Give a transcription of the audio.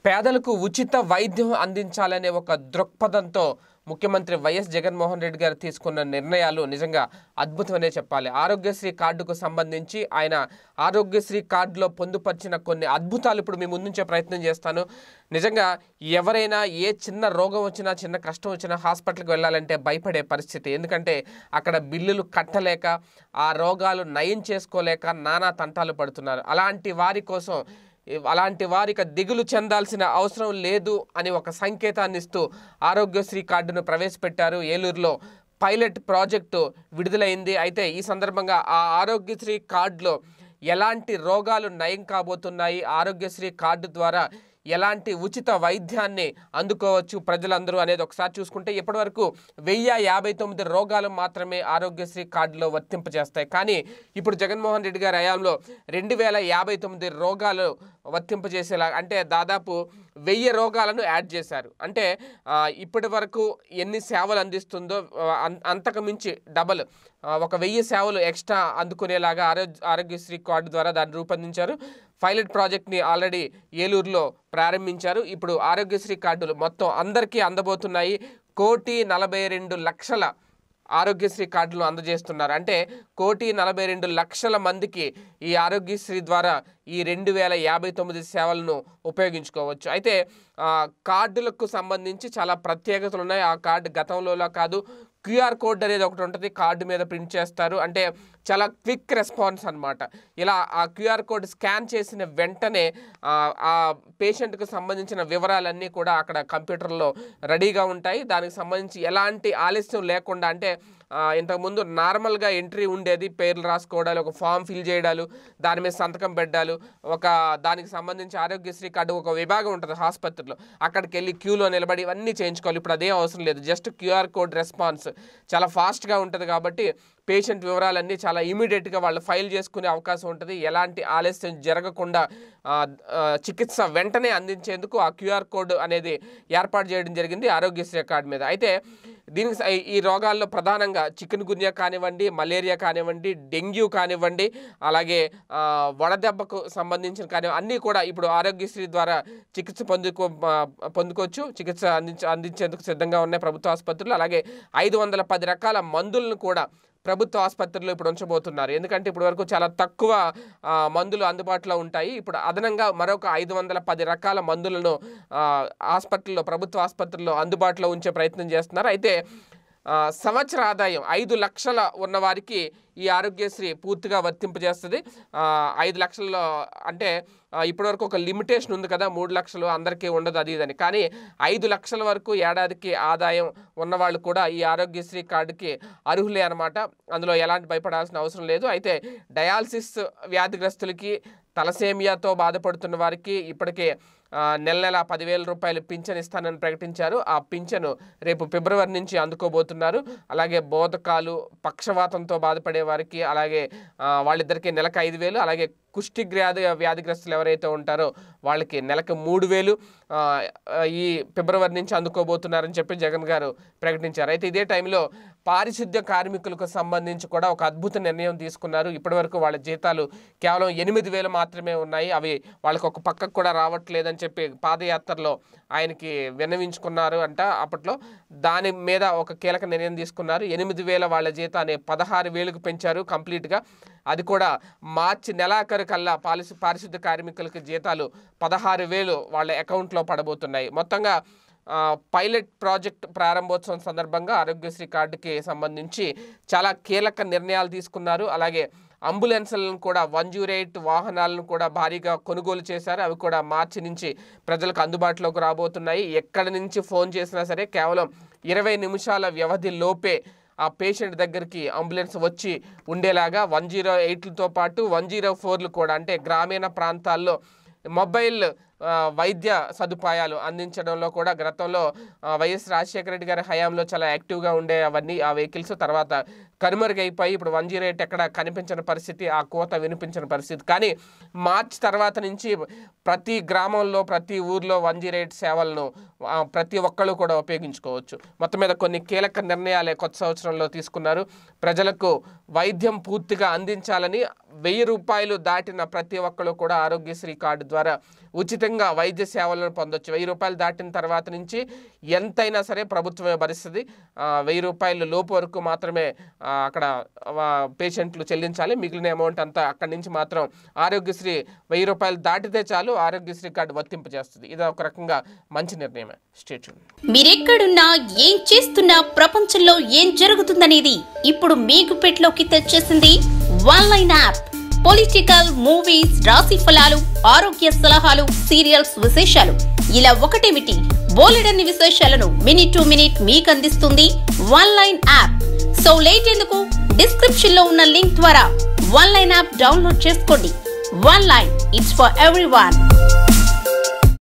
పేదలకు ఉచిత వైద్యం అందించాలనే ఒక దృక్పథంతో ముఖ్యమంత్రి వైఎస్ జగన్మోహన్ రెడ్డి గారు తీసుకున్న నిర్ణయాలు నిజంగా అద్భుతమనే చెప్పాలి ఆరోగ్యశ్రీ కార్డుకు సంబంధించి ఆయన ఆరోగ్యశ్రీ కార్డులో పొందుపరిచిన కొన్ని అద్భుతాలు ఇప్పుడు మీ ముందుంచే ప్రయత్నం చేస్తాను నిజంగా ఎవరైనా ఏ చిన్న రోగం వచ్చినా చిన్న కష్టం వచ్చినా హాస్పిటల్కి వెళ్ళాలంటే భయపడే పరిస్థితి ఎందుకంటే అక్కడ బిల్లులు కట్టలేక ఆ రోగాలు నయం చేసుకోలేక నానా తంటాలు పడుతున్నారు అలాంటి వారి కోసం అలాంటి వారికి దిగులు చెందాల్సిన అవసరం లేదు అని ఒక సంకేతాన్ని ఇస్తూ ఆరోగ్యశ్రీ కార్డును ప్రవేశపెట్టారు ఏలూరులో పైలట్ ప్రాజెక్టు విడుదలైంది అయితే ఈ సందర్భంగా ఆ ఆరోగ్యశ్రీ కార్డులో ఎలాంటి రోగాలు నయం కాబోతున్నాయి ఆరోగ్యశ్రీ కార్డు ద్వారా ఎలాంటి ఉచిత వైద్యాన్ని అందుకోవచ్చు ప్రజలందరూ అనేది ఒకసారి చూసుకుంటే ఇప్పటివరకు వెయ్యి యాభై తొమ్మిది రోగాలు మాత్రమే ఆరోగ్యశ్రీ కార్డులో వర్తింపజేస్తాయి కానీ ఇప్పుడు జగన్మోహన్ రెడ్డి గారి హయాంలో రెండు వేల యాభై తొమ్మిది రోగాలు వర్తింపజేసేలా అంటే దాదాపు వెయ్యి రోగాలను యాడ్ చేశారు అంటే ఆ, ఇప్పటి వరకు ఎన్ని సేవలు అందిస్తుందో ఆ, అన్- అంతకు మించి డబల్ ఆ, ఒక వెయ్యి సేవలు ఎక్స్ట్రా అందుకునేలాగా ఆరోగ్య ఆరోగ్యశ్రీ కార్డు ద్వారా దాన్ని రూపొందించారు పైలట్ ప్రాజెక్ట్ని ఆల్రెడీ ఏలూరులో ప్రారంభించారు ఇప్పుడు ఆరోగ్యశ్రీ కార్డులు మొత్తం అందరికీ అందబోతున్నాయి కోటి నలభై రెండు లక్షల ఆరోగ్యశ్రీ కార్డులు అందజేస్తున్నారు అంటే కోటి నలభై రెండు లక్షల మందికి ఈ ఆరోగ్యశ్రీ ద్వారా ఈ రెండు వేల యాభై తొమ్మిది సేవలను ఉపయోగించుకోవచ్చు అయితే ఆ, కార్డులకు సంబంధించి చాలా ప్రత్యేకతలు ఉన్నాయి ఆ కార్డు గతంలోలా కాదు క్యూఆర్ కోడ్ అనేది ఒకటి ఉంటుంది కార్డు మీద ప్రింట్ చేస్తారు అంటే చాలా క్విక్ రెస్పాన్స్ అన్నమాట ఇలా ఆ క్యూఆర్ కోడ్ స్కాన్ చేసిన వెంటనే ఆ, ఆ పేషెంట్కి సంబంధించిన వివరాలన్నీ కూడా అక్కడ కంప్యూటర్లో రెడీగా ఉంటాయి దానికి సంబంధించి ఎలాంటి ఆలస్యం లేకుండా అంటే ఆ, ఇంతకుముందు నార్మల్గా ఎంట్రీ ఉండేది పేర్లు రాసుకోవడాలు ఒక ఫామ్ ఫిల్ చేయడాలు దాని మీద సంతకం పెట్టాలు ఒక దానికి సంబంధించి ఆరోగ్యశ్రీ కార్డు ఒక విభాగం ఉంటుంది ఆసుపత్రిలో అక్కడికి వెళ్ళి క్యూలో నిలబడి ఇవన్నీ చేయించుకోవాలి ఇప్పుడు అదే అవసరం లేదు జస్ట్ క్యూఆర్ కోడ్ రెస్పాన్స్ చాలా ఫాస్ట్గా ఉంటుంది కాబట్టి పేషెంట్ వివరాలన్నీ చాలా ఇమీడియట్గా వాళ్ళు ఫైల్ చేసుకునే అవకాశం ఉంటుంది ఎలాంటి ఆలస్యం జరగకుండా ఆ, ఆ, చికిత్స వెంటనే అందించేందుకు ఆ క్యూఆర్ కోడ్ అనేది ఏర్పాటు చేయడం జరిగింది ఆరోగ్యశ్రీ కార్డు మీద అయితే దీనికి స- ఈ రోగాల్లో ప్రధానంగా చికెన్ గున్యా కానివ్వండి మలేరియా కానివ్వండి డెంగ్యూ కానివ్వండి అలాగే ఆ, వడదెబ్బకు సంబంధించిన కానీ అన్నీ కూడా ఇప్పుడు ఆరోగ్యశ్రీ ద్వారా చికిత్స పొందుకో ఆ, పొందుకోవచ్చు చికిత్స అందించ అందించేందుకు సిద్ధంగా ఉన్నాయి ప్రభుత్వ ఆసుపత్రులు అలాగే ఐదు వందల పది రకాల మందులను కూడా ప్రభుత్వ ఆసుపత్రుల్లో ఇప్పుడు ఉంచబోతున్నారు ఎందుకంటే ఇప్పుడు వరకు చాలా తక్కువ ఆ, మందులు అందుబాటులో ఉంటాయి ఇప్పుడు అదనంగా మరొక ఐదు వందల పది రకాల మందులను ఆ, హాస్పిటల్లో ప్రభుత్వ ఆసుపత్రుల్లో అందుబాటులో ఉంచే ప్రయత్నం చేస్తున్నారు అయితే ఆ, సంవత్సర ఆదాయం ఐదు లక్షల ఉన్న వారికి ఈ ఆరోగ్యశ్రీ పూర్తిగా వర్తింపజేస్తుంది ఆ, ఐదు లక్షల్లో అంటే ఆ, ఇప్పటివరకు ఒక లిమిటేషన్ ఉంది కదా మూడు లక్షలు అందరికీ ఉండదు అది ఇదని కానీ ఐదు లక్షల వరకు ఏడాదికి ఆదాయం ఉన్నవాళ్ళు కూడా ఈ ఆరోగ్యశ్రీ కార్డుకి అర్హులే అనమాట అందులో ఎలాంటి భయపడాల్సిన అవసరం లేదు అయితే డయాలసిస్ వ్యాధిగ్రస్తులకి తలసేమియాతో బాధపడుతున్న వారికి ఇప్పటికే ఆ, నెల నెల పదివేల రూపాయలు పింఛన్ ఇస్తానని ప్రకటించారు ఆ పింఛను రేపు ఫిబ్రవరి నుంచి అందుకోబోతున్నారు అలాగే బోధకాలు పక్షవాతంతో బాధపడే వారికి అలాగే ఆ, వాళ్ళిద్దరికి నెలకు ఐదు వేలు అలాగే కుష్టి వ్యాధి వ్యాధిగ్రస్తులు ఎవరైతే ఉంటారో వాళ్ళకి నెలకు మూడు వేలు ఆ, ఈ ఫిబ్రవరి నుంచి అందుకోబోతున్నారని చెప్పి జగన్ గారు ప్రకటించారు అయితే ఇదే టైంలో పారిశుద్ధ్య కార్మికులకు సంబంధించి కూడా ఒక అద్భుత నిర్ణయం తీసుకున్నారు ఇప్పటివరకు వాళ్ళ జీతాలు కేవలం ఎనిమిది వేలు మాత్రమే ఉన్నాయి అవి వాళ్ళకి ఒక పక్కకు కూడా రావట్లేదని చెప్పి పాదయాత్రలో ఆయనకి విన్నవించుకున్నారు అంట అప్పట్లో దాని మీద ఒక కీలక నిర్ణయం తీసుకున్నారు ఎనిమిది వేల వాళ్ళ జీతాన్ని పదహారు వేలకు పెంచారు కంప్లీట్గా అది కూడా మార్చి నెలాఖరు కల్లా పారిశు పారిశుద్ధ్య కార్మికులకు జీతాలు పదహారు వేలు వాళ్ళ అకౌంట్లో పడబోతున్నాయి మొత్తంగా ఆ, పైలట్ ప్రాజెక్ట్ ప్రారంభోత్సవం సందర్భంగా ఆరోగ్యశ్రీ కార్డుకి సంబంధించి చాలా కీలక నిర్ణయాలు తీసుకున్నారు అలాగే అంబులెన్స్లను కూడా వన్ జీరో ఎయిట్ వాహనాలను కూడా భారీగా కొనుగోలు చేశారు అవి కూడా మార్చి నుంచి ప్రజలకు అందుబాటులోకి రాబోతున్నాయి ఎక్కడి నుంచి ఫోన్ చేసినా సరే కేవలం ఇరవై నిమిషాల వ్యవధి లోపే ఆ పేషెంట్ దగ్గరికి అంబులెన్స్ వచ్చి ఉండేలాగా వన్ జీరో ఎయిట్లతో పాటు వన్ జీరో ఫోర్లు కూడా అంటే గ్రామీణ ప్రాంతాల్లో మొబైల్ ఆ, వైద్య సదుపాయాలు అందించడంలో కూడా గతంలో ఆ, వైఎస్ రాజశేఖర రెడ్డి గారి హయాంలో చాలా యాక్టివ్గా ఉండే అవన్నీ ఆ వెహికల్స్ తర్వాత కనుమరుగైపోయి ఇప్పుడు వన్ జీరో ఎయిట్ ఎక్కడ కనిపించిన పరిస్థితి ఆ కోత వినిపించిన పరిస్థితి కానీ మార్చ్ తర్వాత నుంచి ప్రతి గ్రామంలో ప్రతి ఊర్లో వన్ జీరో ఎయిట్ సేవలను ఆ, ప్రతి ఒక్కళ్ళు కూడా ఉపయోగించుకోవచ్చు మొత్తం మీద కొన్ని కీలక నిర్ణయాలే కొత్త సంవత్సరంలో తీసుకున్నారు ప్రజలకు వైద్యం పూర్తిగా అందించాలని వెయ్యి రూపాయలు దాటిన ప్రతి ఒక్కరు కూడా ఆరోగ్యశ్రీ కార్డు ద్వారా ఉచితంగా వైద్య సేవలను పొందొచ్చు వెయ్యి రూపాయలు దాటిన తర్వాత నుంచి ఎంతైనా సరే ప్రభుత్వమే భరిస్తుంది ఆ, వెయ్యి రూపాయలు లోపు వరకు మాత్రమే ఆ, అక్కడ ఆ, పేషెంట్లు చెల్లించాలి మిగిలిన అమౌంట్ అంతా అక్కడి నుంచి మాత్రం ఆరోగ్యశ్రీ వెయ్యి రూపాయలు దాటితే చాలు ఆరోగ్యశ్రీ కార్డు వర్తింపు చేస్తుంది ఇది ఒక రకంగా మంచి నిర్ణయమే స్టేట్ మీరెక్కడున్నా ఏం చేస్తున్నా ప్రపంచంలో ఏం జరుగుతుందనేది ఇప్పుడు మీ గుప్పెట్లోకి తెచ్చేసింది one line app political movies రాశి ఫలాలు ఆరోగ్య సలహాలు సీరియల్స్ విశేషాలు ఇలా ఒకటేమిటి బోలెడన్ని విశేషాలను మినిట్ టు మినిట్ మీకు అందిస్తుంది one line app so late ఎందుకు డిస్క్రిప్షన్ లో ఉన్న లింక్ ద్వారా వన్ లైన్ యాప్ డౌన్లోడ్ చేసుకోండి one line it's for every